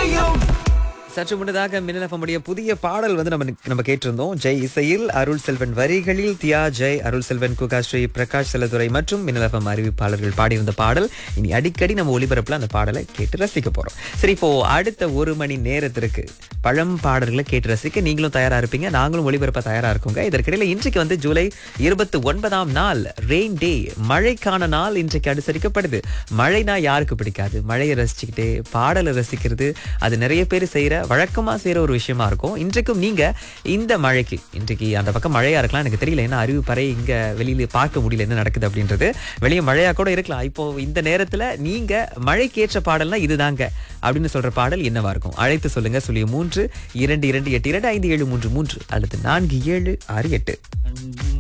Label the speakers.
Speaker 1: சற்று முன்னதாக மின்னலஃபமுடைய புதிய பாடல் வந்து நம்ம நம்ம கேட்டிருந்தோம் ஜெய் இசையில் அருள் செல்வன் வரிகளில் தியா ஜெய் அருள் செல்வன் குகாஸ்ரீ பிரகாஷ் செல்லதுரை மற்றும் மின்னலஃபம் அறிவிப்பாளர்கள் பாடியிருந்த பாடல் இனி அடிக்கடி நம்ம ஒளிபரப்புல அந்த பாடலை கேட்டு ரசிக்க போறோம் சரி இப்போ அடுத்த ஒரு மணி நேரத்திற்கு பழம் பாடல்களை கேட்டு ரசிக்க நீங்களும் தயாரா இருப்பீங்க நாங்களும் ஒளிபரப்ப தயாரா இருக்கோங்க இதற்கிடையில இன்றைக்கு வந்து ஜூலை இருபத்தி ஒன்பதாம் நாள் ரெயின் டே மழைக்கான நாள் இன்றைக்கு அனுசரிக்கப்படுது மழைனா யாருக்கு பிடிக்காது மழையை ரசிச்சுக்கிட்டு பாடலை ரசிக்கிறது அது நிறைய பேர் செய்யற வழக்கமா செய்யற ஒரு விஷயமா இருக்கும் இன்றைக்கும் நீங்க இந்த மழைக்கு இன்றைக்கு அந்த பக்கம் மழையா இருக்கலாம் எனக்கு தெரியல ஏன்னா அறிவு பறை இங்க வெளியில பார்க்க முடியல என்ன நடக்குது அப்படின்றது வெளியே மழையா கூட இருக்கலாம் இப்போ இந்த நேரத்துல நீங்க மழைக்கேற்ற பாடல்னா இதுதாங்க அப்படின்னு சொல்ற பாடல் என்னவா இருக்கும் அழைத்து சொல்லுங்க சொல்லி மூன்று இரண்டு இரண்டு எட்டு இரண்டு ஐந்து ஏழு மூன்று மூன்று அல்லது நான்கு ஏழு ஆறு எட்டு